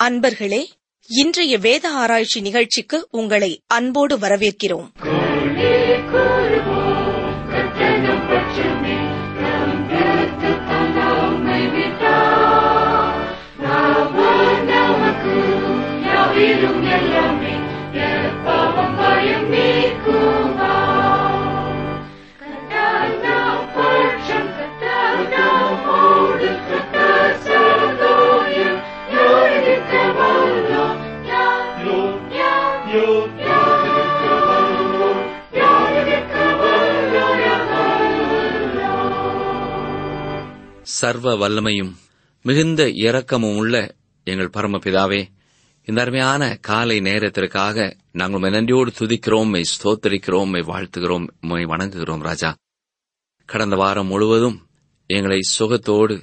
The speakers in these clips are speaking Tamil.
அன்பர்களே இன்றைய வேத ஆராய்ச்சி நிகழ்ச்சிக்கு உங்களை அன்போடு வரவேற்கிறோம் சர்வ வல்லமையும் மிகுந்த இரக்கமும் உள்ள எங்கள் பரமபிதாவே இந்த அருமையான காலை நேரத்திற்காக நாங்கள் உம்மை நன்றியோடு துதிக்கிறோம் மை ஸ்தோத்தரிக்கிறோம் மை வாழ்த்துகிறோம் உம்மை வணங்குகிறோம் ராஜா கடந்த வாரம் முழுவதும் எங்களை சுகத்தோடு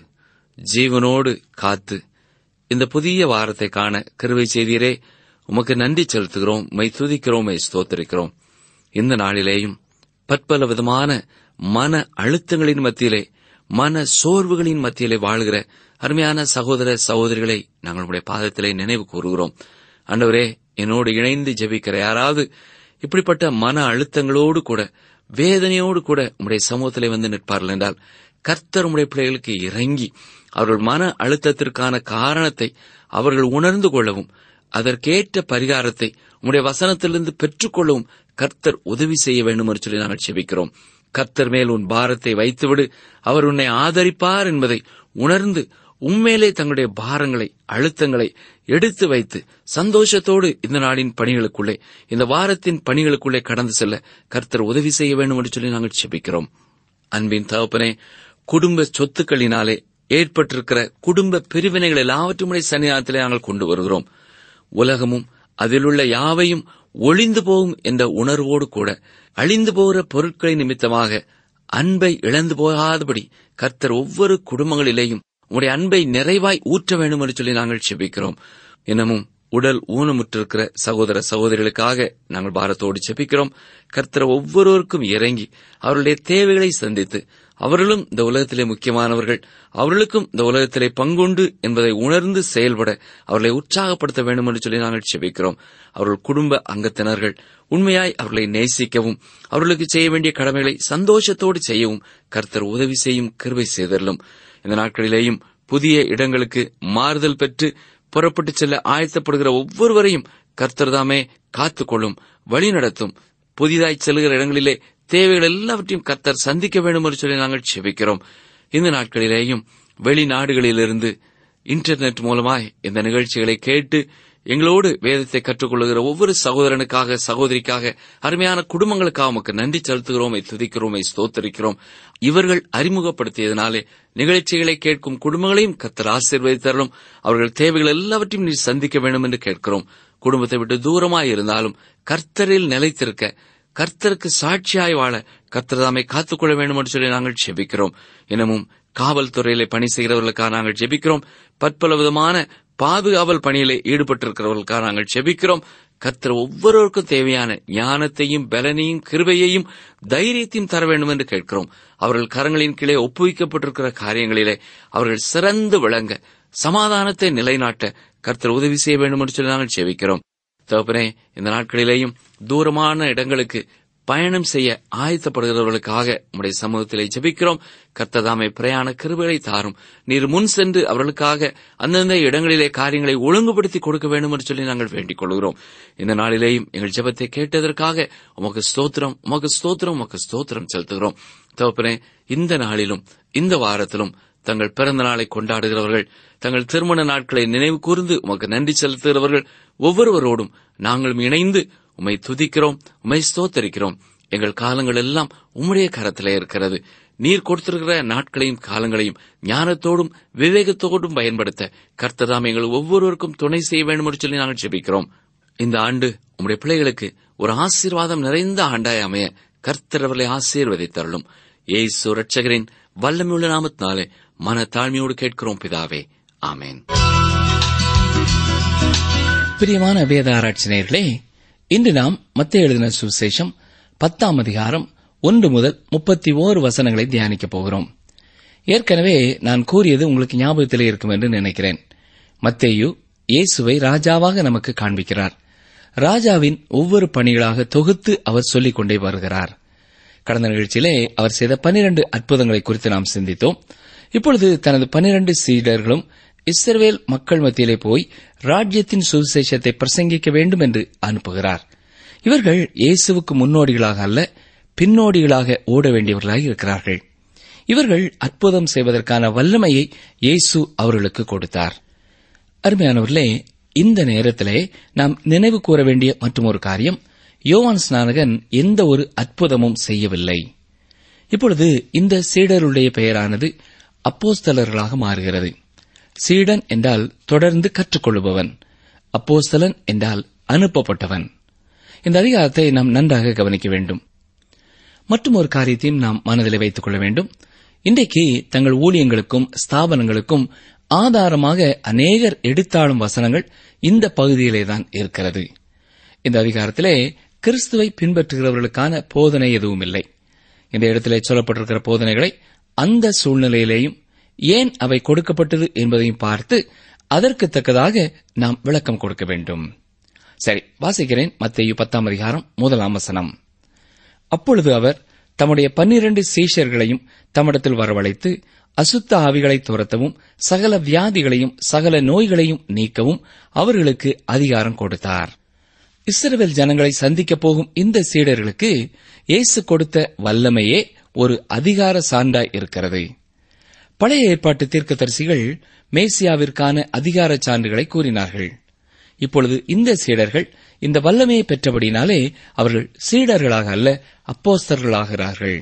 ஜீவனோடு காத்து இந்த புதிய வாரத்தை காண கிருவை செய்தீரே உமக்கு நன்றி செலுத்துகிறோம் மை துதிக்கிறோம் மை ஸ்தோத்தரிக்கிறோம் இந்த நாளிலேயும் பற்பல விதமான மன அழுத்தங்களின் மத்தியிலே மன சோர்வுகளின் மத்தியிலே வாழ்கிற அருமையான சகோதர சகோதரிகளை நாங்கள் உடைய பாதத்திலே நினைவு கூறுகிறோம் ஆண்டவரே என்னோடு இணைந்து ஜெபிக்கிற யாராவது இப்படிப்பட்ட மன அழுத்தங்களோடு கூட வேதனையோடு கூட உம்முடைய சமூகத்திலே வந்து நிற்பார்கள் என்றால் கர்த்தர் உம்முடைய பிள்ளைகளுக்கு இறங்கி அவர்கள் மன அழுத்தத்திற்கான காரணத்தை அவர்கள் உணர்ந்து கொள்ளவும் அதற்கேற்ற பரிகாரத்தை உம்முடைய வசனத்திலிருந்து பெற்றுக்கொள்ளவும் கர்த்தர் உதவி செய்ய வேண்டும் என்று சொல்லி நாங்கள் செபிக்கிறோம் கர்த்தர் மேல் உன் பாரத்தை வைத்துவிடு அவர் உன்னை ஆதரிப்பார் என்பதை உணர்ந்து உண்மையிலே தங்களுடைய பாரங்களை அழுத்தங்களை எடுத்து வைத்து சந்தோஷத்தோடு இந்த நாளின் பணிகளுக்குள்ளே இந்த வாரத்தின் பணிகளுக்குள்ளே கடந்து செல்ல கர்த்தர் உதவி செய்ய வேண்டும் என்று சொல்லி நாங்கள் செபிக்கிறோம் அன்பின் தகப்பனே குடும்ப சொத்துக்களினாலே ஏற்பட்டிருக்கிற குடும்ப பிரிவினைகள் எல்லாவற்றுமுடைய சன்னிதானத்திலே நாங்கள் கொண்டு வருகிறோம் உலகமும் அதிலுள்ள யாவையும் ஒளிந்து போகும் என்ற உணர்வோடு கூட அழிந்து போகிற பொருட்களை நிமித்தமாக அன்பை இழந்து போகாதபடி கர்த்தர் ஒவ்வொரு குடும்பங்களிலேயும் உடைய அன்பை நிறைவாய் ஊற்ற வேண்டும் என்று சொல்லி நாங்கள் செபிக்கிறோம் இன்னமும் உடல் ஊனமுற்றிருக்கிற சகோதர சகோதரிகளுக்காக நாங்கள் பாரத்தோடு செபிக்கிறோம் கர்த்தர் ஒவ்வொருவருக்கும் இறங்கி அவர்களுடைய தேவைகளை சந்தித்து அவர்களும் இந்த உலகத்திலே முக்கியமானவர்கள் அவர்களுக்கும் இந்த உலகத்திலே பங்குண்டு என்பதை உணர்ந்து செயல்பட அவர்களை உற்சாகப்படுத்த வேண்டும் என்று சொல்லி நாங்கள் செபிக்கிறோம் அவர்கள் குடும்ப அங்கத்தினர்கள் உண்மையாய் அவர்களை நேசிக்கவும் அவர்களுக்கு செய்ய வேண்டிய கடமைகளை சந்தோஷத்தோடு செய்யவும் கர்த்தர் உதவி செய்யும் கிருவை செய்தரலும் இந்த நாட்களிலேயும் புதிய இடங்களுக்கு மாறுதல் பெற்று புறப்பட்டுச் செல்ல ஆயத்தப்படுகிற ஒவ்வொருவரையும் கர்த்தர் தாமே காத்துக்கொள்ளும் வழிநடத்தும் புதிதாய் செல்கிற இடங்களிலே தேவைகள் எல்லாவற்றையும் கர்த்தர் சந்திக்க வேண்டும் என்று சொல்லி நாங்கள் செபிக்கிறோம் இந்த நாட்களிலேயும் வெளிநாடுகளிலிருந்து இன்டர்நெட் மூலமாய் இந்த நிகழ்ச்சிகளை கேட்டு எங்களோடு வேதத்தை கற்றுக்கொள்ளுகிற ஒவ்வொரு சகோதரனுக்காக சகோதரிக்காக அருமையான குடும்பங்களுக்காக உமக்கு நன்றி செலுத்துகிறோம் துதிக்கிறோம் ஸ்தோத்தரிக்கிறோம் இவர்கள் அறிமுகப்படுத்தியதனாலே நிகழ்ச்சிகளை கேட்கும் குடும்பங்களையும் கத்தர் ஆசீர்வதித்தரலும் அவர்கள் தேவைகள் எல்லாவற்றையும் நீ சந்திக்க வேண்டும் என்று கேட்கிறோம் குடும்பத்தை விட்டு தூரமாய் இருந்தாலும் கர்த்தரில் நிலைத்திருக்க கர்த்தருக்கு சாட்சியாய் வாழ கர்த்தர் தாமை காத்துக்கொள்ள வேண்டும் என்று சொல்லி நாங்கள் செபிக்கிறோம் இன்னமும் காவல்துறையிலே பணி செய்கிறவர்களுக்காக நாங்கள் ஜெபிக்கிறோம் பற்பல விதமான பாதுகாவல் பணியிலே ஈடுபட்டிருக்கிறவர்களுக்காக நாங்கள் செபிக்கிறோம் கர்த்தர் ஒவ்வொருவருக்கும் தேவையான ஞானத்தையும் பலனையும் கிருபையையும் தைரியத்தையும் தர வேண்டும் என்று கேட்கிறோம் அவர்கள் கரங்களின் கீழே ஒப்புவிக்கப்பட்டிருக்கிற காரியங்களிலே அவர்கள் சிறந்து விளங்க சமாதானத்தை நிலைநாட்ட கர்த்தர் உதவி செய்ய வேண்டும் என்று சொல்லி நாங்கள் செபிக்கிறோம் தகப்பனே இந்த நாட்களிலேயும் தூரமான இடங்களுக்கு பயணம் செய்ய ஆயத்தப்படுகிறவர்களுக்காக உம்முடைய சமூகத்திலே ஜெபிக்கிறோம் கர்த்ததாமை பிரயாண கிருபைகளை தாரும் நீர் முன் சென்று அவர்களுக்காக அந்தந்த இடங்களிலே காரியங்களை ஒழுங்குபடுத்தி கொடுக்க வேண்டும் என்று சொல்லி நாங்கள் வேண்டிக் கொள்கிறோம் இந்த நாளிலேயும் எங்கள் ஜெபத்தை கேட்டதற்காக உமக்கு ஸ்தோத்திரம் உமக்கு ஸ்தோத்திரம் உமக்கு ஸ்தோத்திரம் செலுத்துகிறோம் தகப்பனே இந்த நாளிலும் இந்த வாரத்திலும் தங்கள் பிறந்த நாளை கொண்டாடுகிறவர்கள் தங்கள் திருமண நாட்களை நினைவு கூர்ந்து உமக்கு நன்றி செலுத்துகிறவர்கள் ஒவ்வொருவரோடும் நாங்களும் இணைந்து உம்மை துதிக்கிறோம் உம்மை ஸ்தோத்தரிக்கிறோம் எங்கள் காலங்கள் எல்லாம் உம்முடைய கரத்திலே இருக்கிறது நீர் கொடுத்திருக்கிற நாட்களையும் காலங்களையும் ஞானத்தோடும் விவேகத்தோடும் பயன்படுத்த கர்த்ததாம் எங்கள் ஒவ்வொருவருக்கும் துணை செய்ய வேண்டும் என்று சொல்லி நாங்கள் ஜெபிக்கிறோம் இந்த ஆண்டு உம்முடைய பிள்ளைகளுக்கு ஒரு ஆசீர்வாதம் நிறைந்த ஆண்டாய் அமைய கர்த்தர் அவர்களை ஆசீர்வதித்தருளும் ஏசு ரட்சகரின் வல்லமையுள்ள நாமத்தினாலே மன தாழ்மையோடு கேட்கிறோம் பிதாவே ஆமேன் பிரியமான வேத ஆராய்ச்சினர்களே இன்று நாம் மத்திய எழுதின சுவிசேஷம் பத்தாம் அதிகாரம் ஒன்று முதல் முப்பத்தி ஓரு வசனங்களை தியானிக்கப் போகிறோம் ஏற்கனவே நான் கூறியது உங்களுக்கு ஞாபகத்திலே இருக்கும் என்று நினைக்கிறேன் மத்தேயு இயேசுவை ராஜாவாக நமக்கு காண்பிக்கிறார் ராஜாவின் ஒவ்வொரு பணிகளாக தொகுத்து அவர் சொல்லிக் கொண்டே வருகிறார் கடந்த நிகழ்ச்சியிலே அவர் செய்த பனிரண்டு அற்புதங்களை குறித்து நாம் சிந்தித்தோம் இப்பொழுது தனது பனிரண்டு சீடர்களும் இஸ்ரவேல் மக்கள் மத்தியிலே போய் ராஜ்யத்தின் சுவிசேஷத்தை பிரசங்கிக்க வேண்டும் என்று அனுப்புகிறார் இவர்கள் இயேசுவுக்கு முன்னோடிகளாக அல்ல பின்னோடிகளாக ஓட வேண்டியவர்களாக இருக்கிறார்கள் இவர்கள் அற்புதம் செய்வதற்கான வல்லமையை இயேசு அவர்களுக்கு கொடுத்தார் அருமையானவர்களே இந்த நேரத்திலே நாம் நினைவு கூற வேண்டிய மற்றும் ஒரு காரியம் யோவான் ஸ்நானகன் எந்த ஒரு அற்புதமும் செய்யவில்லை இப்பொழுது இந்த சீடருடைய பெயரானது அப்போஸ்தலர்களாக மாறுகிறது சீடன் என்றால் தொடர்ந்து கற்றுக்கொள்பவன் அப்போஸ்தலன் என்றால் அனுப்பப்பட்டவன் இந்த அதிகாரத்தை நாம் நன்றாக கவனிக்க வேண்டும் மற்றும் ஒரு காரியத்தையும் நாம் மனதில் வைத்துக் கொள்ள வேண்டும் இன்றைக்கு தங்கள் ஊழியங்களுக்கும் ஸ்தாபனங்களுக்கும் ஆதாரமாக அநேகர் எடுத்தாளும் வசனங்கள் இந்த பகுதியிலே தான் இருக்கிறது இந்த அதிகாரத்திலே கிறிஸ்துவை பின்பற்றுகிறவர்களுக்கான போதனை எதுவும் இல்லை இந்த இடத்திலே சொல்லப்பட்டிருக்கிற போதனைகளை அந்த சூழ்நிலையிலேயும் ஏன் அவை கொடுக்கப்பட்டது என்பதையும் பார்த்து அதற்கு தக்கதாக நாம் விளக்கம் கொடுக்க வேண்டும் சரி வாசிக்கிறேன் மத்தேயு பத்தாம் அதிகாரம் முதலாம் வசனம் அப்பொழுது அவர் தம்முடைய பன்னிரண்டு சீஷர்களையும் தம்மிடத்தில் வரவழைத்து அசுத்த ஆவிகளை துரத்தவும் சகல வியாதிகளையும் சகல நோய்களையும் நீக்கவும் அவர்களுக்கு அதிகாரம் கொடுத்தார் இஸ்ரவேல் ஜனங்களை சந்திக்கப் போகும் இந்த சீடர்களுக்கு இயேசு கொடுத்த வல்லமையே ஒரு அதிகார சான்றாய் இருக்கிறது பழைய ஏற்பாட்டு தீர்க்கதரிசிகள் மேசியாவிற்கான அதிகார சான்றுகளை கூறினார்கள் இப்பொழுது இந்த சீடர்கள் இந்த வல்லமையை பெற்றபடினாலே அவர்கள் சீடர்களாக அல்ல அப்போஸ்தர்களாகிறார்கள்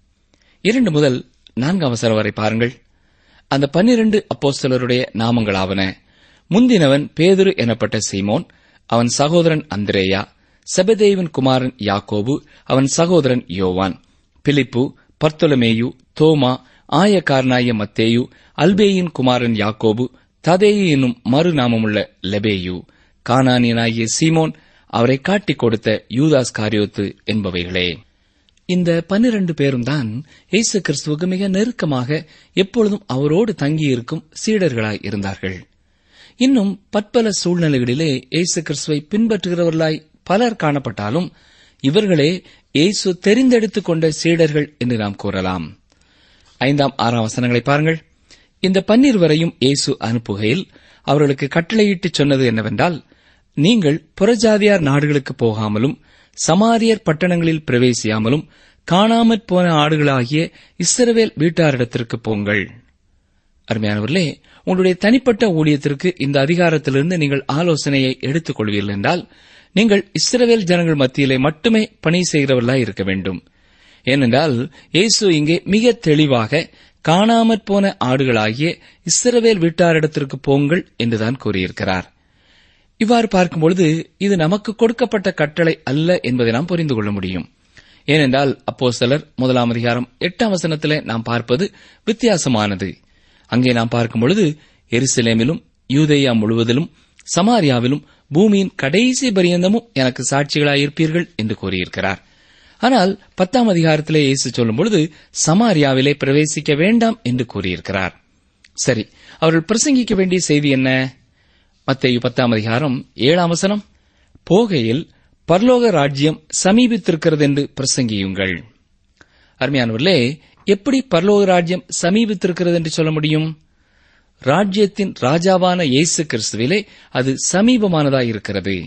இரண்டு முதல் நான்காம் அவசரம் வரை பாருங்கள் அந்த பன்னிரண்டு அப்போஸ்தலருடைய நாமங்களாவன முந்தினவன் பேதுரு எனப்பட்ட சீமோன் அவன் சகோதரன் அந்திரேயா செபதேவின் குமாரன் யாக்கோபு அவன் சகோதரன் யோவான் பிலிப்பு பர்த்தொலமேயு தோமா ஆயக்காரனாய மத்தேயு அல்பேயின் குமாரன் யாக்கோபு ததேயு என்னும் மறுநாமமுள்ள லெபேயு கானானியனாகிய சீமோன் அவரை காட்டிக் கொடுத்த யூதாஸ் காரியோத்து என்பவைகளே இந்த பன்னிரண்டு பேரும் தான் இயேசு கிறிஸ்துவுக்கு மிக நெருக்கமாக எப்பொழுதும் அவரோடு தங்கியிருக்கும் சீடர்களாய் இருந்தார்கள் இன்னும் பற்பல சூழ்நிலைகளிலே இயேசு கிறிஸ்துவை பின்பற்றுகிறவர்களாய் பலர் காணப்பட்டாலும் இவர்களே இயேசு தெரிந்தெடுத்துக் கொண்ட சீடர்கள் என்று நாம் கூறலாம் ஐந்தாம் ஆறாம் வசனங்களை பாருங்கள் இந்த பன்னிருவரையும் இயேசு அனுப்புகையில் அவர்களுக்கு கட்டளையிட்டு சொன்னது என்னவென்றால் நீங்கள் புறஜாதியார் நாடுகளுக்கு போகாமலும் சமாரியர் பட்டணங்களில் பிரவேசியாமலும் காணாமற் போன ஆடுகளாகிய இஸ்ரவேல் வீட்டாரிடத்திற்கு போங்கள் அருமையானவர்களே உங்களுடைய தனிப்பட்ட ஊழியத்திற்கு இந்த அதிகாரத்திலிருந்து நீங்கள் ஆலோசனையை எடுத்துக் கொள்வீர்கள் என்றால் நீங்கள் இஸ்ரவேல் ஜனங்கள் மத்தியிலே மட்டுமே பணி செய்கிறவர்களாய் இருக்க வேண்டும் ஏனென்றால் இயேசு இங்கே மிக தெளிவாக காணாமற் போன ஆடுகளாகிய இஸ்ரவேல் வீட்டாரிடத்திற்கு போங்கள் என்றுதான் கூறியிருக்கிறார் இவ்வாறு பார்க்கும்பொழுது இது நமக்கு கொடுக்கப்பட்ட கட்டளை அல்ல என்பதை நாம் புரிந்து கொள்ள முடியும் ஏனென்றால் அப்போ சிலர் முதலாம் அதிகாரம் எட்டாம் வசனத்திலே நாம் பார்ப்பது வித்தியாசமானது அங்கே நாம் பார்க்கும் பொழுது எருசலேமிலும் யூதேயா முழுவதிலும் சமாரியாவிலும் பூமியின் கடைசி பரியந்தமும் எனக்கு சாட்சிகளாயிருப்பீர்கள் என்று கூறியிருக்கிறார் ஆனால் பத்தாம் அதிகாரத்திலே இயேசு சொல்லும் பொழுது சமாரியாவிலே பிரவேசிக்க வேண்டாம் என்று கூறியிருக்கிறார் சரி அவர்கள் பிரசங்கிக்க வேண்டிய செய்தி என்ன மத்தேயு பத்தாம் அதிகாரம் ஏழாம் வசனம் போகையில் பரலோக ராஜ்யம் சமீபித்திருக்கிறது என்று பிரசங்கியுங்கள் அருமையானவர்களே எப்படி பரலோக ராஜ்யம் சமீபித்திருக்கிறது என்று சொல்ல முடியும் ராஜ்யத்தின் ராஜாவான இயேசு கிறிஸ்துவிலே அது சமீபமானதாய் இருக்கிறது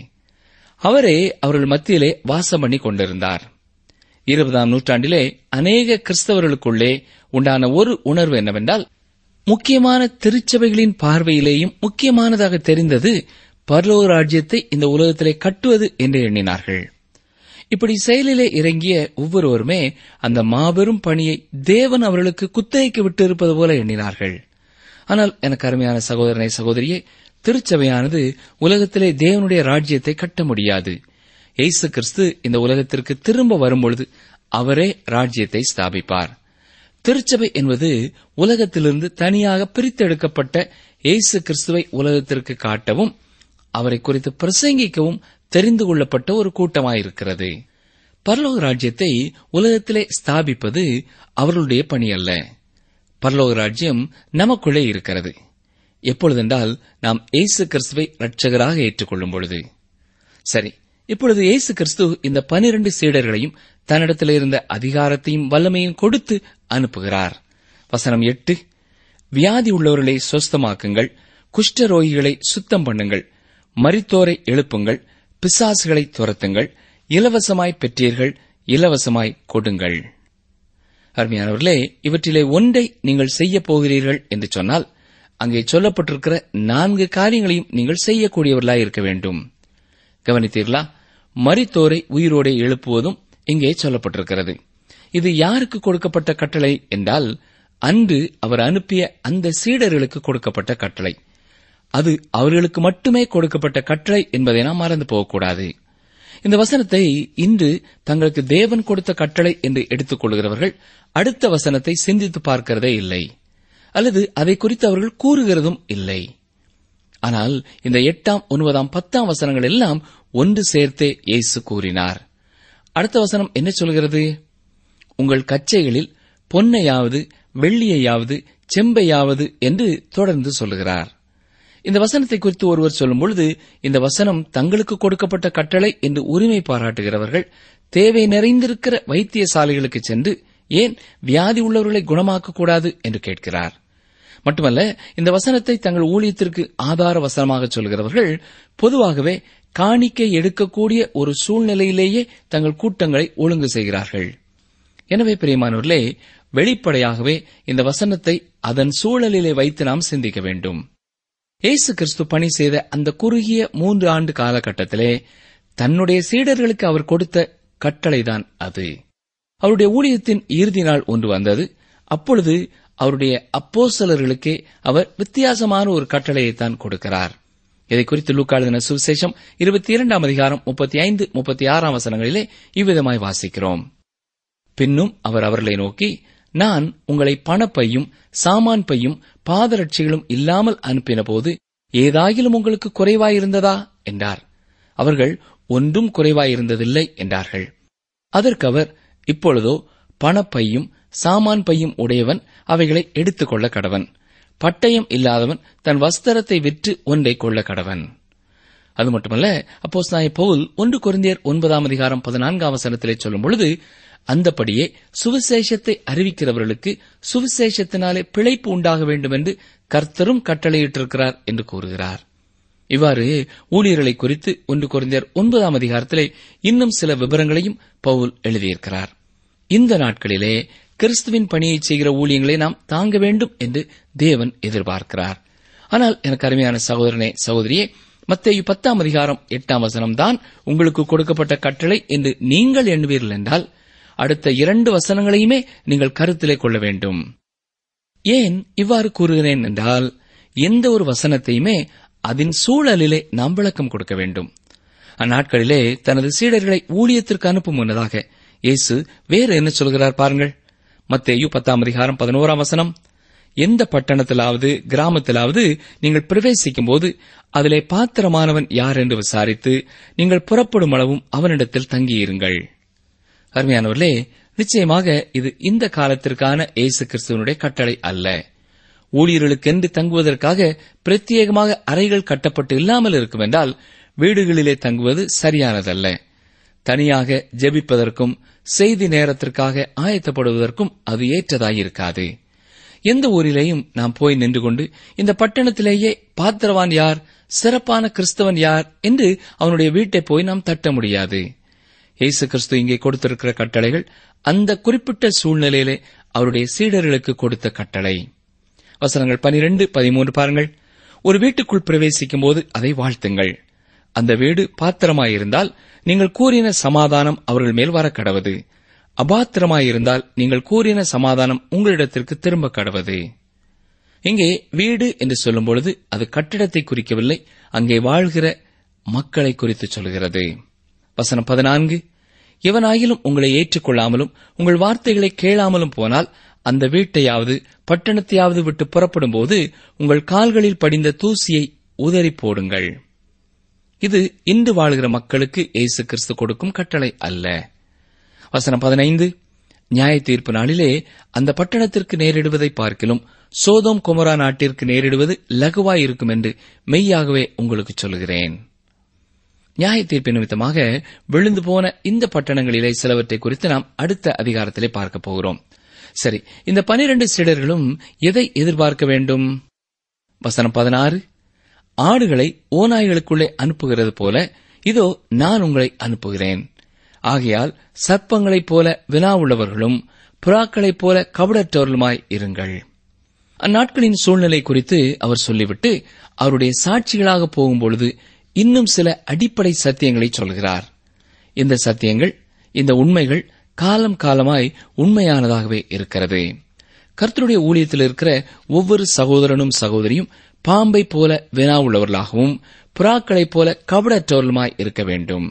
அவரே அவர்கள் மத்தியிலே வாசம் பண்ணி கொண்டிருந்தார் இருபதாம் நூற்றாண்டிலே அநேக கிறிஸ்தவர்களுக்குள்ளே உண்டான ஒரு உணர்வு என்னவென்றால் முக்கியமான திருச்சபைகளின் பார்வையிலேயும் முக்கியமானதாக தெரிந்தது பரலோக ராஜ்யத்தை இந்த உலகத்திலே கட்டுவது என்று எண்ணினார்கள் இப்படி செயலிலே இறங்கிய ஒவ்வொருவருமே அந்த மாபெரும் பணியை தேவன் அவர்களுக்கு குத்தகைக்கு விட்டு இருப்பது போல எண்ணினார்கள் ஆனால் எனக்கு அருமையான சகோதரனை சகோதரியே திருச்சபையானது உலகத்திலே தேவனுடைய ராஜ்யத்தை கட்ட முடியாது இயேசு கிறிஸ்து இந்த உலகத்திற்கு திரும்ப வரும்பொழுது அவரே ராஜ்யத்தை ஸ்தாபிப்பார் திருச்சபை என்பது உலகத்திலிருந்து தனியாக பிரித்தெடுக்கப்பட்ட இயேசு கிறிஸ்துவை உலகத்திற்கு காட்டவும் அவரை குறித்து பிரசங்கிக்கவும் தெரிந்து கொள்ளப்பட்ட ஒரு கூட்டமாயிருக்கிறது பரலோக ராஜ்யத்தை உலகத்திலே ஸ்தாபிப்பது அவர்களுடைய பணி அல்ல பரலோக ராஜ்யம் நமக்குள்ளே இருக்கிறது எப்பொழுதென்றால் நாம் இயேசு கிறிஸ்துவை இரட்சகராக ஏற்றுக்கொள்ளும் பொழுது சரி இப்பொழுது இயேசு கிறிஸ்து இந்த பனிரண்டு சீடர்களையும் தன்னிடத்தில் இருந்த அதிகாரத்தையும் வல்லமையும் கொடுத்து அனுப்புகிறார் வசனம் எட்டு வியாதி உள்ளவர்களை சொஸ்தமாக்குங்கள் குஷ்டரோகிகளை சுத்தம் பண்ணுங்கள் மரித்தோரை எழுப்புங்கள் பிசாசுகளை துரத்துங்கள் இலவசமாய் பெற்றீர்கள் இலவசமாய் கொடுங்கள் அருமையானவர்களே இவற்றிலே ஒன்றை நீங்கள் செய்யப் போகிறீர்கள் என்று சொன்னால் அங்கே சொல்லப்பட்டிருக்கிற நான்கு காரியங்களையும் நீங்கள் செய்யக்கூடியவர்களாய் இருக்க வேண்டும் கவனித்தீர்களா மரித்தோரை உயிரோடே எழுப்புவதும் இங்கே சொல்லப்பட்டிருக்கிறது இது யாருக்கு கொடுக்கப்பட்ட கட்டளை என்றால் அன்று அவர் அனுப்பிய அந்த சீடர்களுக்கு கொடுக்கப்பட்ட கட்டளை அது அவர்களுக்கு மட்டுமே கொடுக்கப்பட்ட கட்டளை என்பதை நாம் மறந்து போகக்கூடாது இந்த வசனத்தை இன்று தங்களுக்கு தேவன் கொடுத்த கட்டளை என்று எடுத்துக் கொள்கிறவர்கள் அடுத்த வசனத்தை சிந்தித்து பார்க்கிறதே இல்லை அல்லது அதை குறித்து அவர்கள் கூறுகிறதும் இல்லை ஆனால் இந்த எட்டாம் ஒன்பதாம் பத்தாம் வசனங்கள் எல்லாம் ஒன்று சேர்த்தே இயேசு கூறினார் அடுத்த வசனம் என்ன சொல்கிறது உங்கள் கச்சைகளில் பொன்னையாவது வெள்ளியையாவது செம்பையாவது என்று தொடர்ந்து சொல்லுகிறார் இந்த வசனத்தை குறித்து ஒருவர் சொல்லும் பொழுது இந்த வசனம் தங்களுக்கு கொடுக்கப்பட்ட கட்டளை என்று உரிமை பாராட்டுகிறவர்கள் தேவை நிறைந்திருக்கிற வைத்தியசாலைகளுக்கு சென்று ஏன் வியாதி உள்ளவர்களை குணமாக்க கூடாது என்று கேட்கிறார் மட்டுமல்ல இந்த வசனத்தை தங்கள் ஊழியத்திற்கு ஆதார வசனமாக சொல்கிறவர்கள் பொதுவாகவே காணிக்கை எடுக்கக்கூடிய ஒரு சூழ்நிலையிலேயே தங்கள் கூட்டங்களை ஒழுங்கு செய்கிறார்கள் எனவே பிரியமானவர்களே வெளிப்படையாகவே இந்த வசனத்தை அதன் சூழலிலே வைத்து நாம் சிந்திக்க வேண்டும் இயேசு கிறிஸ்து பணி செய்த அந்த குறுகிய மூன்று ஆண்டு காலகட்டத்திலே தன்னுடைய சீடர்களுக்கு அவர் கொடுத்த கட்டளைதான் அது அவருடைய ஊழியத்தின் இறுதி நாள் ஒன்று வந்தது அப்பொழுது அவருடைய அப்போசலர்களுக்கே அவர் வித்தியாசமான ஒரு கட்டளையை தான் கொடுக்கிறார் இதை குறித்து லூக்காளுதின சுவிசேஷம் இருபத்தி இரண்டாம் அதிகாரம் முப்பத்தி ஐந்து முப்பத்தி ஆறாம் வசனங்களிலே இவ்விதமாய் வாசிக்கிறோம் பின்னும் அவர் அவர்களை நோக்கி நான் உங்களை பணப்பையும் சாமான் பையும் பாதரட்சிகளும் இல்லாமல் அனுப்பினபோது ஏதாகிலும் உங்களுக்கு குறைவாயிருந்ததா என்றார் அவர்கள் ஒன்றும் குறைவாயிருந்ததில்லை என்றார்கள் அதற்கு அவர் இப்பொழுதோ பணப்பையும் சாமான் பையும் உடையவன் அவைகளை எடுத்துக்கொள்ள கடவன் பட்டயம் இல்லாதவன் தன் வஸ்திரத்தை விற்று ஒன்றை கொள்ள கடவன் அது மட்டுமல்ல அப்போஸ் நாய பவுல் ஒன்று குருந்தியர் ஒன்பதாம் அதிகாரம் பதினான்காம் வசனத்திலே சொல்லும் பொழுது அந்தபடியே சுவிசேஷத்தை அறிவிக்கிறவர்களுக்கு சுவிசேஷத்தினாலே பிழைப்பு உண்டாக வேண்டும் என்று கர்த்தரும் கட்டளையிட்டிருக்கிறார் என்று கூறுகிறார் இவ்வாறு ஊழியர்களை குறித்து ஒன்று குறைந்தர் ஒன்பதாம் அதிகாரத்திலே இன்னும் சில விவரங்களையும் பவுல் எழுதியிருக்கிறார் இந்த நாட்களிலே கிறிஸ்துவின் பணியை செய்கிற ஊழியங்களை நாம் தாங்க வேண்டும் என்று தேவன் எதிர்பார்க்கிறார் ஆனால் எனக்கு அருமையான சகோதரனே சகோதரியே மத்தேயு பத்தாம் அதிகாரம் எட்டாம் வசனம் தான் உங்களுக்கு கொடுக்கப்பட்ட கட்டளை என்று நீங்கள் எண்ணுவீர்கள் என்றால் அடுத்த இரண்டு வசனங்களையுமே நீங்கள் கருத்திலே கொள்ள வேண்டும் ஏன் இவ்வாறு கூறுகிறேன் என்றால் எந்த ஒரு வசனத்தையுமே அதன் சூழலிலே நாம் விளக்கம் கொடுக்க வேண்டும் அந்நாட்களிலே தனது சீடர்களை ஊழியத்திற்கு அனுப்பும் முன்னதாக இயேசு வேறு என்ன சொல்கிறார் பாருங்கள் மத்தேயு பத்தாம் அதிகாரம் பதினோராம் வசனம் எந்த பட்டணத்திலாவது கிராமத்திலாவது நீங்கள் பிரவேசிக்கும் போது அதிலே பாத்திரமானவன் யார் என்று விசாரித்து நீங்கள் புறப்படும் அளவும் அவனிடத்தில் தங்கியிருங்கள் அருமையானவர்களே நிச்சயமாக இது இந்த காலத்திற்கான இயேசு கிறிஸ்துவனுடைய கட்டளை அல்ல ஊழியர்களுக்கென்று தங்குவதற்காக பிரத்யேகமாக அறைகள் கட்டப்பட்டு இல்லாமல் இருக்கும் என்றால் வீடுகளிலே தங்குவது சரியானதல்ல தனியாக ஜெபிப்பதற்கும் செய்தி நேரத்திற்காக ஆயத்தப்படுவதற்கும் அது ஏற்றதாயிருக்காது எந்த ஊரிலேயும் நாம் போய் நின்று கொண்டு இந்த பட்டணத்திலேயே பாத்திரவான் யார் சிறப்பான கிறிஸ்தவன் யார் என்று அவனுடைய வீட்டை போய் நாம் தட்ட முடியாது இயேசு கிறிஸ்து இங்கே கொடுத்திருக்கிற கட்டளைகள் அந்த குறிப்பிட்ட சூழ்நிலையிலே அவருடைய சீடர்களுக்கு கொடுத்த கட்டளை வசனங்கள் பனிரெண்டு பதிமூன்று பாருங்கள் ஒரு வீட்டுக்குள் பிரவேசிக்கும் போது அதை வாழ்த்துங்கள் அந்த வீடு பாத்திரமாயிருந்தால் நீங்கள் கூறின சமாதானம் அவர்கள் மேல் வர கடவது அபாத்திரமாயிருந்தால் நீங்கள் கூறின சமாதானம் உங்களிடத்திற்கு திரும்ப கடவது இங்கே வீடு என்று சொல்லும் பொழுது அது கட்டிடத்தை குறிக்கவில்லை அங்கே வாழ்கிற மக்களை குறித்து சொல்கிறது வசனம் பதினான்கு எவனாயிலும் உங்களை ஏற்றுக்கொள்ளாமலும் உங்கள் வார்த்தைகளை கேளாமலும் போனால் அந்த வீட்டையாவது பட்டணத்தையாவது விட்டு புறப்படும் போது உங்கள் கால்களில் படிந்த தூசியை உதறி போடுங்கள் இது இன்று வாழ்கிற மக்களுக்கு இயேசு கிறிஸ்து கொடுக்கும் கட்டளை அல்ல வசனம் பதினைந்து நியாய தீர்ப்பு நாளிலே அந்த பட்டணத்திற்கு நேரிடுவதை பார்க்கிலும் சோதோம் குமரா நாட்டிற்கு நேரிடுவது லகுவாயிருக்கும் என்று மெய்யாகவே உங்களுக்கு சொல்கிறேன் நியாய தீர்ப்பு நிமித்தமாக விழுந்து போன இந்த பட்டணங்களிலே சிலவற்றை குறித்து நாம் அடுத்த அதிகாரத்திலே பார்க்க போகிறோம் சரி இந்த பனிரெண்டு சீடர்களும் எதை எதிர்பார்க்க வேண்டும் வசனம் பதினாறு ஆடுகளை ஓநாய்களுக்குள்ளே அனுப்புகிறது போல இதோ நான் உங்களை அனுப்புகிறேன் ஆகையால் சர்ப்பங்களைப் போல வினாவுள்ளவர்களும் புறாக்களைப் போல கபடற்றவர்களுமாய் இருங்கள் அந்நாட்களின் சூழ்நிலை குறித்து அவர் சொல்லிவிட்டு அவருடைய சாட்சிகளாக போகும்பொழுது இன்னும் சில அடிப்படை சத்தியங்களை சொல்கிறார் இந்த சத்தியங்கள் இந்த உண்மைகள் காலம் காலமாய் உண்மையானதாகவே இருக்கிறது கர்த்தருடைய ஊழியத்தில் இருக்கிற ஒவ்வொரு சகோதரனும் சகோதரியும் பாம்பை போல வினாவுள்ளவர்களாகவும் புறாக்களைப் போல கபடற்றவர்களுமாய் இருக்க வேண்டும்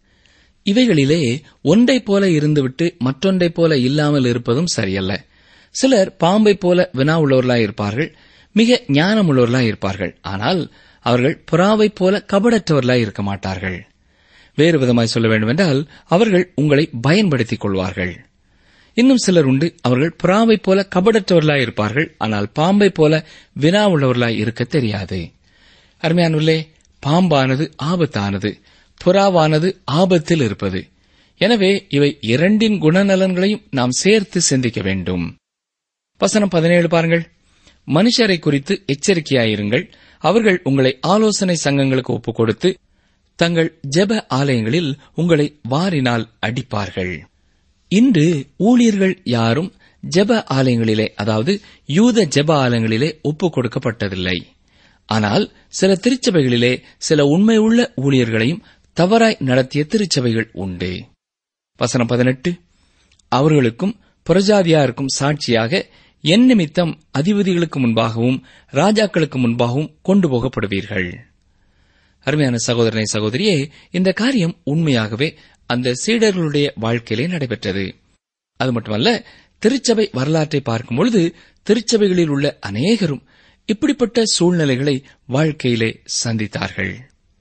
இவைகளிலே ஒன்றை போல இருந்துவிட்டு மற்றொன்றை போல இல்லாமல் இருப்பதும் சரியல்ல சிலர் பாம்பை போல வினா உள்ளவர்களாய் இருப்பார்கள் மிக ஞானமுள்ளவர்களாய் இருப்பார்கள் ஆனால் அவர்கள் புறாவைப் போல கபடற்றவர்களாய் இருக்க மாட்டார்கள் வேறு விதமாய் சொல்ல வேண்டுமென்றால் அவர்கள் உங்களை பயன்படுத்திக் கொள்வார்கள் இன்னும் சிலர் உண்டு அவர்கள் புறாவைப் போல கபடற்றவர்களாய் இருப்பார்கள் ஆனால் பாம்பை போல வினா உள்ளவர்களாய் இருக்க தெரியாது அருமையானுள்ளே பாம்பானது ஆபத்தானது புறாவானது ஆபத்தில் இருப்பது எனவே இவை இரண்டின் குணநலன்களையும் நாம் சேர்த்து சிந்திக்க வேண்டும் வசனம் பதினேழு பாருங்கள் மனுஷரை குறித்து எச்சரிக்கையாயிருங்கள் அவர்கள் உங்களை ஆலோசனை சங்கங்களுக்கு ஒப்புக் கொடுத்து தங்கள் ஜெப ஆலயங்களில் உங்களை வாரினால் அடிப்பார்கள் இன்று ஊழியர்கள் யாரும் ஜெப ஆலயங்களிலே அதாவது யூத ஜெப ஆலயங்களிலே ஒப்புக் கொடுக்கப்பட்டதில்லை ஆனால் சில திருச்சபைகளிலே சில உண்மையுள்ள ஊழியர்களையும் தவறாய் நடத்திய திருச்சபைகள் உண்டு வசனம் பதினெட்டு அவர்களுக்கும் புறஜாதியாருக்கும் சாட்சியாக என் நிமித்தம் அதிபதிகளுக்கு முன்பாகவும் ராஜாக்களுக்கு முன்பாகவும் கொண்டு போகப்படுவீர்கள் அருமையான சகோதரனை சகோதரியே இந்த காரியம் உண்மையாகவே அந்த சீடர்களுடைய வாழ்க்கையிலே நடைபெற்றது அது மட்டுமல்ல திருச்சபை வரலாற்றை பார்க்கும் பொழுது திருச்சபைகளில் உள்ள அநேகரும் இப்படிப்பட்ட சூழ்நிலைகளை வாழ்க்கையிலே சந்தித்தார்கள்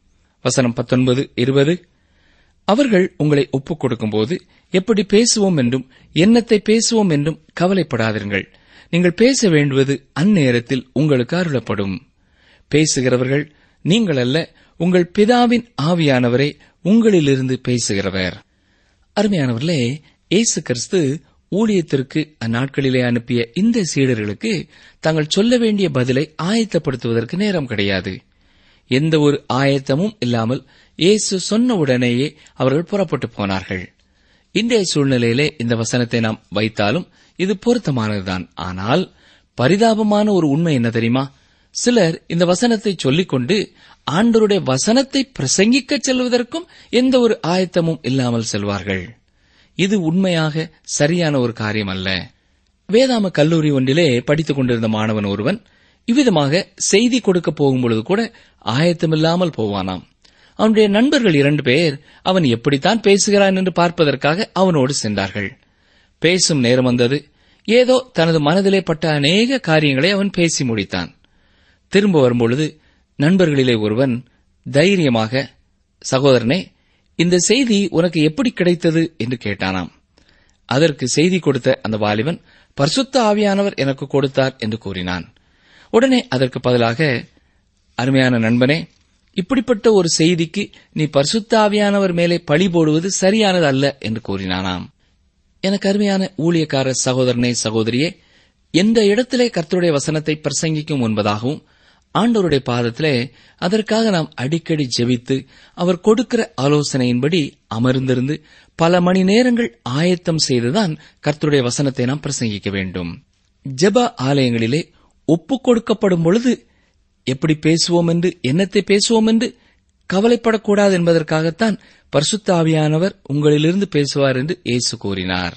வசனம் பத்தொன்பது இருபது அவர்கள் உங்களை ஒப்புக் கொடுக்கும்போது எப்படி பேசுவோம் என்றும் என்னத்தை பேசுவோம் என்றும் கவலைப்படாதிருங்கள் நீங்கள் பேச வேண்டுவது அந்நேரத்தில் உங்களுக்கு அருளப்படும் பேசுகிறவர்கள் நீங்கள் அல்ல உங்கள் பிதாவின் ஆவியானவரே உங்களிலிருந்து பேசுகிறவர் அருமையானவர்களே இயேசு கிறிஸ்து ஊழியத்திற்கு அந்நாட்களிலே அனுப்பிய இந்த சீடர்களுக்கு தாங்கள் சொல்ல வேண்டிய பதிலை ஆயத்தப்படுத்துவதற்கு நேரம் கிடையாது எந்த ஒரு ஆயத்தமும் இல்லாமல் இயேசு சொன்ன உடனேயே அவர்கள் புறப்பட்டு போனார்கள் இன்றைய சூழ்நிலையிலே இந்த வசனத்தை நாம் வைத்தாலும் இது பொருத்தமானதுதான் ஆனால் பரிதாபமான ஒரு உண்மை என்ன தெரியுமா சிலர் இந்த வசனத்தை சொல்லிக்கொண்டு ஆண்டவருடைய வசனத்தை பிரசங்கிக்க செல்வதற்கும் எந்த ஒரு ஆயத்தமும் இல்லாமல் செல்வார்கள் இது உண்மையாக சரியான ஒரு காரியம் அல்ல வேதாம கல்லூரி ஒன்றிலே படித்துக் கொண்டிருந்த மாணவன் ஒருவன் இவ்விதமாக செய்தி கொடுக்க போகும்பொழுது கூட ஆயத்தமில்லாமல் போவானாம் அவனுடைய நண்பர்கள் இரண்டு பேர் அவன் எப்படித்தான் பேசுகிறான் என்று பார்ப்பதற்காக அவனோடு சென்றார்கள் பேசும் நேரம் வந்தது ஏதோ தனது மனதிலே பட்ட அநேக காரியங்களை அவன் பேசி முடித்தான் திரும்ப வரும்பொழுது நண்பர்களிலே ஒருவன் தைரியமாக சகோதரனே இந்த செய்தி உனக்கு எப்படி கிடைத்தது என்று கேட்டானாம் அதற்கு செய்தி கொடுத்த அந்த வாலிபன் பரிசுத்த ஆவியானவர் எனக்கு கொடுத்தார் என்று கூறினான் உடனே அதற்கு பதிலாக அருமையான நண்பனே இப்படிப்பட்ட ஒரு செய்திக்கு நீ பரிசுத்த ஆவியானவர் மேலே பழி போடுவது சரியானது அல்ல என்று கூறினானாம் எனக்கு அருமையான ஊழியக்கார சகோதரனே சகோதரியே எந்த இடத்திலே கர்த்தருடைய வசனத்தை பிரசங்கிக்கும் என்பதாகவும் ஆண்டவருடைய பாதத்திலே அதற்காக நாம் அடிக்கடி ஜெபித்து அவர் கொடுக்கிற ஆலோசனையின்படி அமர்ந்திருந்து பல மணி நேரங்கள் ஆயத்தம் செய்துதான் கர்த்தருடைய வசனத்தை நாம் பிரசங்கிக்க வேண்டும் ஜெப ஆலயங்களிலே ஒப்புக் கொடுக்கப்படும் பொழுது எப்படி பேசுவோம் என்று என்னத்தை பேசுவோம் என்று கவலைப்படக்கூடாது என்பதற்காகத்தான் பரிசுத்த ஆவியானவர் உங்களிலிருந்து பேசுவார் என்று இயேசு கூறினார்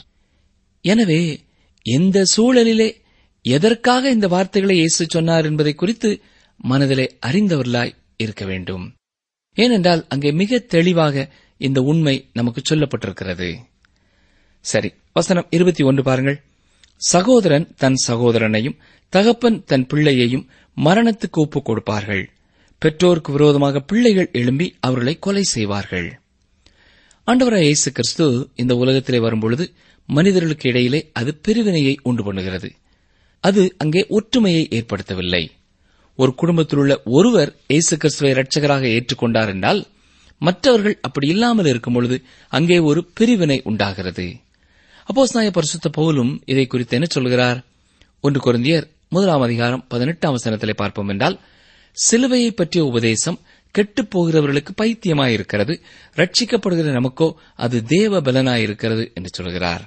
எனவே எந்த சூழலிலே எதற்காக இந்த வார்த்தைகளை இயேசு சொன்னார் என்பதை குறித்து மனதிலே அறிந்தவர்களாய் இருக்க வேண்டும் ஏனென்றால் அங்கே மிக தெளிவாக இந்த உண்மை நமக்கு சொல்லப்பட்டிருக்கிறது சரி வசனம் இருபத்தி ஒன்று பாருங்கள் சகோதரன் தன் சகோதரனையும் தகப்பன் தன் பிள்ளையையும் மரணத்துக்கு ஒப்புக் கொடுப்பார்கள் பெற்றோருக்கு விரோதமாக பிள்ளைகள் எழும்பி அவர்களை கொலை செய்வார்கள் ஆண்டவராய் இயேசு கிறிஸ்து இந்த உலகத்திலே வரும்பொழுது மனிதர்களுக்கு இடையிலே அது பிரிவினையை உண்டு பண்ணுகிறது அது அங்கே ஒற்றுமையை ஏற்படுத்தவில்லை ஒரு குடும்பத்தில் உள்ள ஒருவர் இயேசு கிறிஸ்துவை இரட்சகராக ஏற்றுக்கொண்டார் என்றால் மற்றவர்கள் அப்படி இல்லாமல் இருக்கும் பொழுது அங்கே ஒரு பிரிவினை உண்டாகிறது அப்போஸ் நாய பரிசுத்த பவுலும் இதை குறித்து என்ன சொல்கிறார் ஒன்று குருந்தியர் முதலாம் அதிகாரம் பதினெட்டாம் வசனத்திலே பார்ப்போம் என்றால் சிலுவையை பற்றிய உபதேசம் கெட்டுப் போகிறவர்களுக்கு பைத்தியமாயிருக்கிறது ரட்சிக்கப்படுகிற நமக்கோ அது தேவ பலனாயிருக்கிறது என்று சொல்கிறார்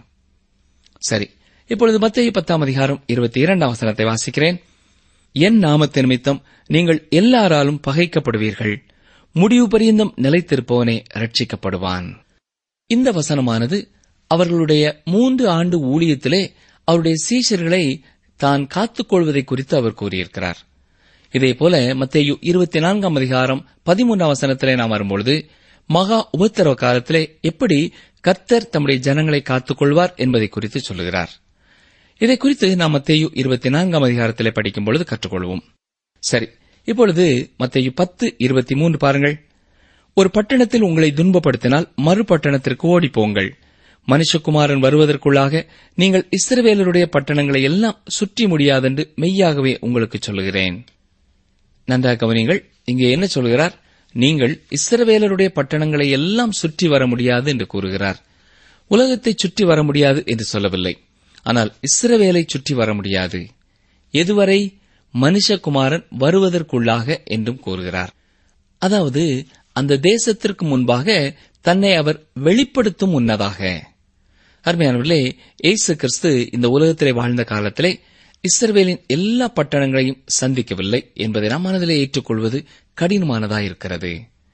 சரி இப்பொழுது மத்திய பத்தாம் அதிகாரம் இருபத்தி இரண்டாம் வசனத்தை வாசிக்கிறேன் என் நாமத்து நிமித்தம் நீங்கள் எல்லாராலும் பகைக்கப்படுவீர்கள் முடிவு பரியந்தம் நிலைத்திருப்பவனே ரட்சிக்கப்படுவான் இந்த வசனமானது அவர்களுடைய மூன்று ஆண்டு ஊழியத்திலே அவருடைய சீஷர்களை தான் காத்துக்கொள்வதை குறித்து அவர் கூறியிருக்கிறார் இதேபோல மத்தேயு இருபத்தி நான்காம் அதிகாரம் பதிமூன்றாம் வசனத்திலே நாம் வரும்பொழுது மகா உபத்திரவ காலத்திலே எப்படி கர்த்தர் தம்முடைய ஜனங்களை காத்துக்கொள்வார் என்பதை குறித்து சொல்லுகிறார் இதை குறித்து நாம் மத்தேயு இருபத்தி நான்காம் அதிகாரத்திலே படிக்கும் பொழுது கற்றுக்கொள்வோம் சரி இப்பொழுது மத்தேயு பத்து இருபத்தி மூன்று பாருங்கள் ஒரு பட்டணத்தில் உங்களை துன்பப்படுத்தினால் மறு பட்டணத்திற்கு ஓடிப்போங்கள் மனுஷகுமாரன் வருவதற்குள்ளாக நீங்கள் இஸ்ரவேலருடைய பட்டணங்களை எல்லாம் சுற்றி முடியாதென்று மெய்யாகவே உங்களுக்கு சொல்லுகிறேன் நன்றாக கவனிங்கள் இங்கே என்ன சொல்கிறார் நீங்கள் இஸ்ரவேலருடைய பட்டணங்களை எல்லாம் சுற்றி வர முடியாது என்று கூறுகிறார் உலகத்தை சுற்றி வர முடியாது என்று சொல்லவில்லை ஆனால் இஸ்ரவேலை சுற்றி வர முடியாது எதுவரை மனுஷகுமாரன் வருவதற்குள்ளாக என்றும் கூறுகிறார் அதாவது அந்த தேசத்திற்கு முன்பாக தன்னை அவர் வெளிப்படுத்தும் முன்னதாக அருமையானவர்களே இயேசு கிறிஸ்து இந்த உலகத்திலே வாழ்ந்த காலத்திலே இஸ்ரவேலின் எல்லா பட்டணங்களையும் சந்திக்கவில்லை என்பதை நாம் மனதிலே ஏற்றுக்கொள்வது கடினமானதாயிருக்கிறது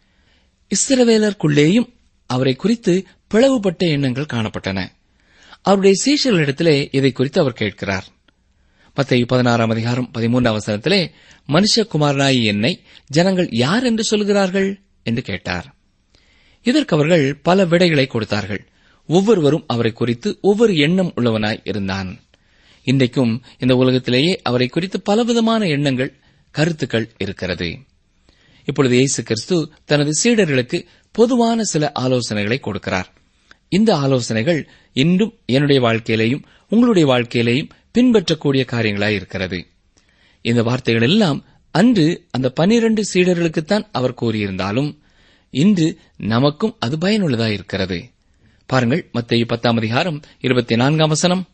இஸ்ரவேலருக்குள்ளேயும் அவரை குறித்து பிளவுபட்ட எண்ணங்கள் காணப்பட்டன அவருடைய சீஷர்களிடத்திலே இதை குறித்து அவர் கேட்கிறார் மத்திய பதினாறாம் அதிகாரம் பதிமூன்றாம் அவசரத்திலே மனுஷகுமாரனாயி என்னை ஜனங்கள் யார் என்று சொல்கிறார்கள் என்று கேட்டார் இதற்கு அவர்கள் பல விடைகளை கொடுத்தார்கள் ஒவ்வொருவரும் அவரை குறித்து ஒவ்வொரு எண்ணம் உள்ளவனாய் இருந்தான் இன்றைக்கும் இந்த உலகத்திலேயே அவரை குறித்து பலவிதமான எண்ணங்கள் கருத்துக்கள் இருக்கிறது இப்பொழுது இயேசு கிறிஸ்து தனது சீடர்களுக்கு பொதுவான சில ஆலோசனைகளை கொடுக்கிறார் இந்த ஆலோசனைகள் இன்றும் என்னுடைய வாழ்க்கையிலேயும் உங்களுடைய வாழ்க்கையிலேயும் பின்பற்றக்கூடிய காரியங்களாய் இருக்கிறது இந்த வார்த்தைகள் எல்லாம் அன்று அந்த பனிரண்டு சீடர்களுக்குத்தான் அவர் கூறியிருந்தாலும் இன்று நமக்கும் அது பயனுள்ளதாயிருக்கிறது பாருங்கள் மத்திய பத்தாம் அதிகாரம் இருபத்தி நான்காம் வசனம்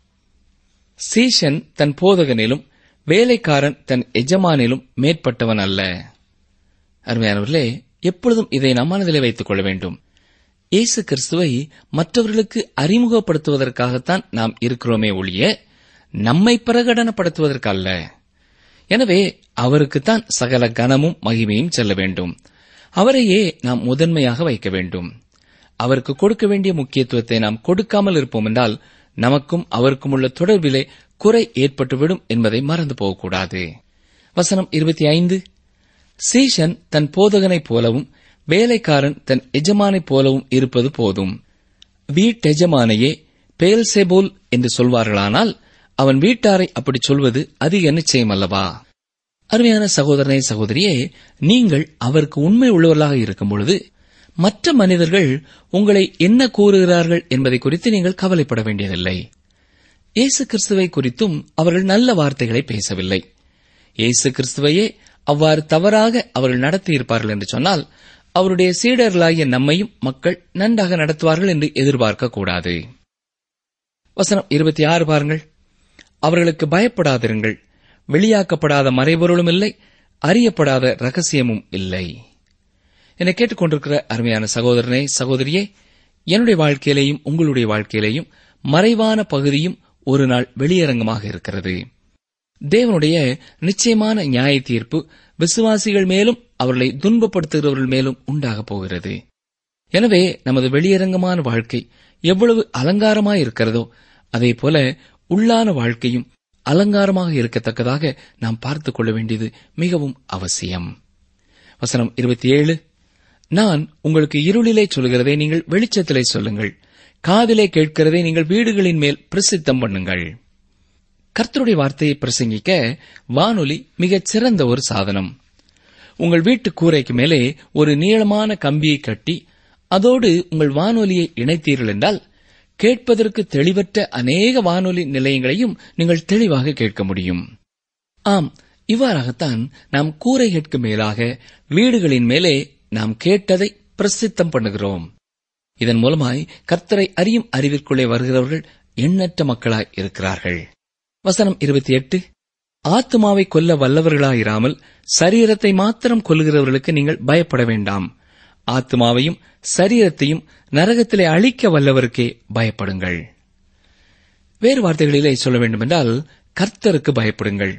சீஷன் தன் போதகனிலும் வேலைக்காரன் தன் எஜமானிலும் மேற்பட்டவன் அல்ல அருமையானவர்களே எப்பொழுதும் இதை நம் மனதிலே வைத்துக் கொள்ள வேண்டும் இயேசு கிறிஸ்துவை மற்றவர்களுக்கு அறிமுகப்படுத்துவதற்காகத்தான் நாம் இருக்கிறோமே ஒழிய நம்மை பிரகடனப்படுத்துவதற்கு அல்ல எனவே அவருக்குத்தான் சகல கனமும் மகிமையும் செல்ல வேண்டும் அவரையே நாம் முதன்மையாக வைக்க வேண்டும் அவருக்கு கொடுக்க வேண்டிய முக்கியத்துவத்தை நாம் கொடுக்காமல் இருப்போம் என்றால் நமக்கும் அவருக்கும் உள்ள தொடர்பிலே குறை ஏற்பட்டுவிடும் என்பதை மறந்து போகக்கூடாது வசனம் இருபத்தி ஐந்து சீஷன் தன் போதகனைப் போலவும் வேலைக்காரன் தன் எஜமானைப் போலவும் இருப்பது போதும் வீட்டெஜமானையே பேல்செபோல் என்று சொல்வார்களானால் அவன் வீட்டாரை அப்படி சொல்வது அதிக நிச்சயம் அல்லவா அருமையான சகோதரனை சகோதரியே நீங்கள் அவருக்கு உண்மை உள்ளவர்களாக இருக்கும் பொழுது மற்ற மனிதர்கள் உங்களை என்ன கூறுகிறார்கள் என்பதை குறித்து நீங்கள் கவலைப்பட வேண்டியதில்லை இயேசு கிறிஸ்துவை குறித்தும் அவர்கள் நல்ல வார்த்தைகளை பேசவில்லை இயேசு கிறிஸ்துவையே அவ்வாறு தவறாக அவர்கள் நடத்தியிருப்பார்கள் என்று சொன்னால் அவருடைய சீடர்களாகிய நம்மையும் மக்கள் நன்றாக நடத்துவார்கள் என்று எதிர்பார்க்க கூடாது வசனம் இருபத்தி ஆறு பாருங்கள் அவர்களுக்கு பயப்படாதிருங்கள் வெளியாக்கப்படாத மறைபொருளும் இல்லை அறியப்படாத ரகசியமும் இல்லை என்னை கேட்டுக்கொண்டிருக்கிற அருமையான சகோதரனே சகோதரியே என்னுடைய வாழ்க்கையிலேயும் உங்களுடைய வாழ்க்கையிலேயும் மறைவான பகுதியும் ஒரு நாள் வெளியரங்கமாக இருக்கிறது தேவனுடைய நிச்சயமான நியாய தீர்ப்பு விசுவாசிகள் மேலும் அவர்களை துன்பப்படுத்துகிறவர்கள் மேலும் உண்டாகப் போகிறது எனவே நமது வெளியரங்கமான வாழ்க்கை எவ்வளவு அலங்காரமாய் இருக்கிறதோ அதே போல உள்ளான வாழ்க்கையும் அலங்காரமாக இருக்கத்தக்கதாக நாம் பார்த்துக் கொள்ள வேண்டியது மிகவும் அவசியம் வசனம் இருபத்தி ஏழு நான் உங்களுக்கு இருளிலே சொல்கிறதை நீங்கள் வெளிச்சத்திலே சொல்லுங்கள் காதிலே கேட்கிறதை நீங்கள் வீடுகளின் மேல் பிரசித்தம் பண்ணுங்கள் கர்த்தருடைய வார்த்தையை பிரசங்கிக்க வானொலி மிகச் சிறந்த ஒரு சாதனம் உங்கள் வீட்டு கூரைக்கு மேலே ஒரு நீளமான கம்பியை கட்டி அதோடு உங்கள் வானொலியை இணைத்தீர்கள் என்றால் கேட்பதற்கு தெளிவற்ற அநேக வானொலி நிலையங்களையும் நீங்கள் தெளிவாக கேட்க முடியும் ஆம் இவ்வாறாகத்தான் நாம் கூரைகளுக்கு மேலாக வீடுகளின் மேலே நாம் கேட்டதை பிரசித்தம் பண்ணுகிறோம் இதன் மூலமாய் கர்த்தரை அறியும் அறிவிற்குள்ளே வருகிறவர்கள் எண்ணற்ற மக்களாய் இருக்கிறார்கள் வசனம் இருபத்தி எட்டு ஆத்மாவை கொல்ல வல்லவர்களாயிராமல் சரீரத்தை மாத்திரம் கொல்லுகிறவர்களுக்கு நீங்கள் பயப்பட வேண்டாம் ஆத்மாவையும் சரீரத்தையும் நரகத்திலே அழிக்க வல்லவருக்கே பயப்படுங்கள் வேறு வார்த்தைகளிலே சொல்ல வேண்டுமென்றால் கர்த்தருக்கு பயப்படுங்கள்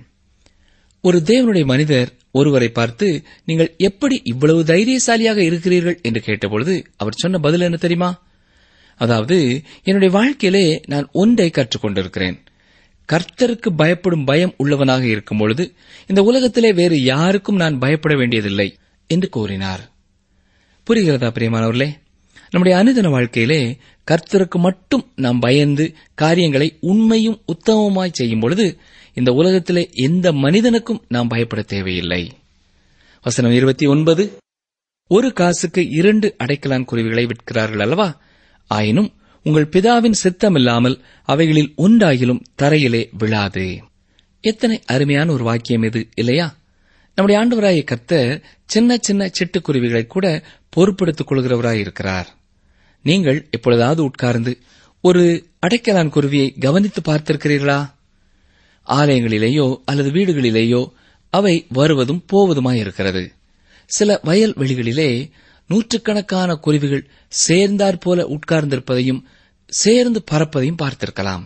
ஒரு தேவனுடைய மனிதர் ஒருவரை பார்த்து நீங்கள் எப்படி இவ்வளவு தைரியசாலியாக இருக்கிறீர்கள் என்று கேட்டபொழுது அவர் சொன்ன பதில் என்ன தெரியுமா அதாவது என்னுடைய வாழ்க்கையிலே நான் ஒன்றை கற்றுக்கொண்டிருக்கிறேன் கர்த்தருக்கு பயப்படும் பயம் உள்ளவனாக இருக்கும் பொழுது இந்த உலகத்திலே வேறு யாருக்கும் நான் பயப்பட வேண்டியதில்லை என்று கூறினார் புரிகிறதா பிரியமானவர்களே நம்முடைய அனுதின வாழ்க்கையிலே கர்த்தருக்கு மட்டும் நாம் பயந்து காரியங்களை உண்மையும் உத்தமமாய் செய்யும் பொழுது இந்த உலகத்திலே எந்த மனிதனுக்கும் நாம் பயப்பட தேவையில்லை வசனம் இருபத்தி ஒன்பது ஒரு காசுக்கு இரண்டு அடைக்கலான் குருவிகளை விற்கிறார்கள் அல்லவா ஆயினும் உங்கள் பிதாவின் சித்தமில்லாமல் அவைகளில் ஒன்றாகிலும் தரையிலே விழாது எத்தனை அருமையான ஒரு வாக்கியம் இது இல்லையா நம்முடைய ஆண்டவராய கர்த்தர் சின்ன சின்ன சிட்டுக்குருவிகளை கூட பொறுப்படுத்திக் கொள்கிறவராய் இருக்கிறார் நீங்கள் எப்பொழுதாவது உட்கார்ந்து ஒரு அடைக்கலான் குருவியை கவனித்து பார்த்திருக்கிறீர்களா ஆலயங்களிலேயோ அல்லது வீடுகளிலேயோ அவை வருவதும் போவதுமாயிருக்கிறது சில வயல் வெளிகளிலே நூற்றுக்கணக்கான குருவிகள் சேர்ந்தாற் போல உட்கார்ந்திருப்பதையும் சேர்ந்து பறப்பதையும் பார்த்திருக்கலாம்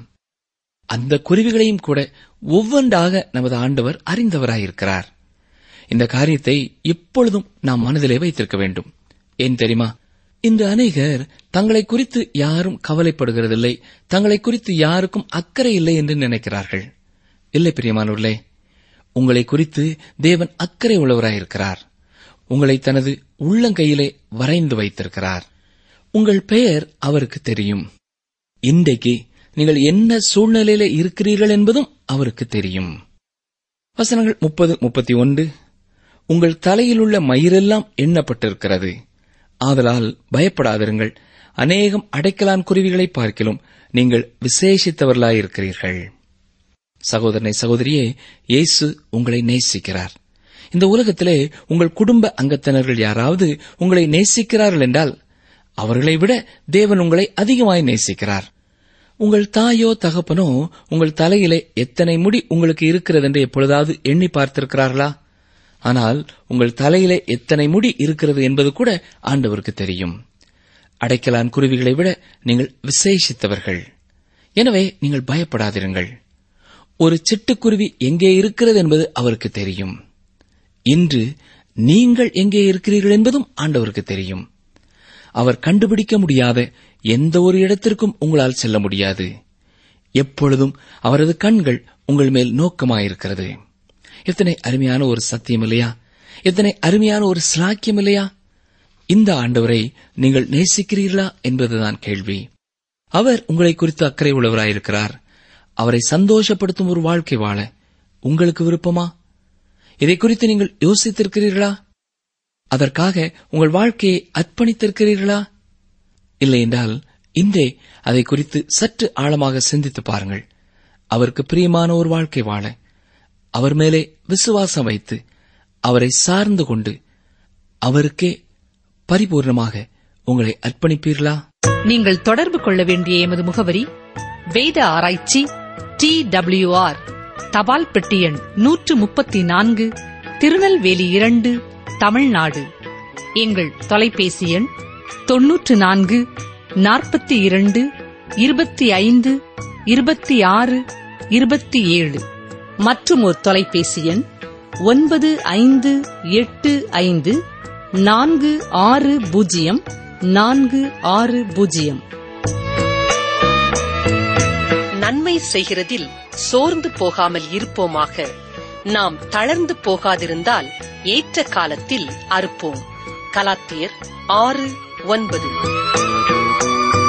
அந்த குருவிகளையும் கூட ஒவ்வொன்றாக நமது ஆண்டவர் அறிந்தவராயிருக்கிறார் இந்த காரியத்தை எப்பொழுதும் நாம் மனதிலே வைத்திருக்க வேண்டும் ஏன் தெரியுமா இன்று அநேகர் தங்களை குறித்து யாரும் கவலைப்படுகிறதில்லை தங்களை குறித்து யாருக்கும் அக்கறை இல்லை என்று நினைக்கிறார்கள் இல்லை பிரியமானவர்களே உங்களை குறித்து தேவன் அக்கறை உள்ளவராயிருக்கிறார் உங்களை தனது உள்ளங்கையிலே வரைந்து வைத்திருக்கிறார் உங்கள் பெயர் அவருக்கு தெரியும் இன்றைக்கு நீங்கள் என்ன சூழ்நிலையில இருக்கிறீர்கள் என்பதும் அவருக்கு தெரியும் வசனங்கள் முப்பது முப்பத்தி ஒன்று உங்கள் தலையிலுள்ள மயிரெல்லாம் எண்ணப்பட்டிருக்கிறது ஆதலால் பயப்படாதிருங்கள் அநேகம் அடைக்கலான் குருவிகளை பார்க்கிலும் நீங்கள் விசேஷித்தவர்களாயிருக்கிறீர்கள் சகோதரனை சகோதரியே இயேசு உங்களை நேசிக்கிறார் இந்த உலகத்திலே உங்கள் குடும்ப அங்கத்தினர்கள் யாராவது உங்களை நேசிக்கிறார்கள் என்றால் அவர்களை விட தேவன் உங்களை அதிகமாய் நேசிக்கிறார் உங்கள் தாயோ தகப்பனோ உங்கள் தலையிலே எத்தனை முடி உங்களுக்கு இருக்கிறது என்று எப்பொழுதாவது எண்ணி பார்த்திருக்கிறார்களா ஆனால் உங்கள் தலையிலே எத்தனை முடி இருக்கிறது என்பது கூட ஆண்டவருக்கு தெரியும் அடைக்கலான் குருவிகளை விட நீங்கள் விசேஷித்தவர்கள் எனவே நீங்கள் பயப்படாதிருங்கள் ஒரு சிட்டுக்குருவி எங்கே இருக்கிறது என்பது அவருக்கு தெரியும் இன்று நீங்கள் எங்கே இருக்கிறீர்கள் என்பதும் ஆண்டவருக்கு தெரியும் அவர் கண்டுபிடிக்க முடியாத எந்த ஒரு இடத்திற்கும் உங்களால் செல்ல முடியாது எப்பொழுதும் அவரது கண்கள் உங்கள் மேல் நோக்கமாயிருக்கிறது எத்தனை அருமையான ஒரு சத்தியம் இல்லையா எத்தனை அருமையான ஒரு சிலாக்கியம் இல்லையா இந்த ஆண்டவரை நீங்கள் நேசிக்கிறீர்களா என்பதுதான் கேள்வி அவர் உங்களை குறித்து அக்கறை உள்ளவராயிருக்கிறார் அவரை சந்தோஷப்படுத்தும் ஒரு வாழ்க்கை வாழ உங்களுக்கு விருப்பமா இதை குறித்து நீங்கள் யோசித்திருக்கிறீர்களா அதற்காக உங்கள் வாழ்க்கையை அர்ப்பணித்திருக்கிறீர்களா இல்லை என்றால் இன்றே அதை குறித்து சற்று ஆழமாக சிந்தித்து பாருங்கள் அவருக்கு பிரியமான ஒரு வாழ்க்கை வாழ அவர் மேலே விசுவாசம் வைத்து அவரை சார்ந்து கொண்டு அவருக்கே பரிபூர்ணமாக உங்களை அர்ப்பணிப்பீர்களா நீங்கள் தொடர்பு கொள்ள வேண்டிய எமது முகவரி வேத ஆராய்ச்சி டி ஆர் தபால் பெட்டி எண் நூற்று முப்பத்தி நான்கு திருநெல்வேலி இரண்டு தமிழ்நாடு எங்கள் தொலைபேசி எண் தொன்னூற்று நான்கு நாற்பத்தி இரண்டு இருபத்தி ஐந்து இருபத்தி ஆறு இருபத்தி ஏழு மற்றும் ஒரு தொலைபேசி எண் ஒன்பது ஐந்து எட்டு ஐந்து நான்கு ஆறு பூஜ்ஜியம் நான்கு ஆறு பூஜ்ஜியம் நன்மை செய்கிறதில் சோர்ந்து போகாமல் இருப்போமாக நாம் தளர்ந்து போகாதிருந்தால் ஏற்ற காலத்தில் அறுப்போம் கலாத்தியர் ஆறு ஒன்பது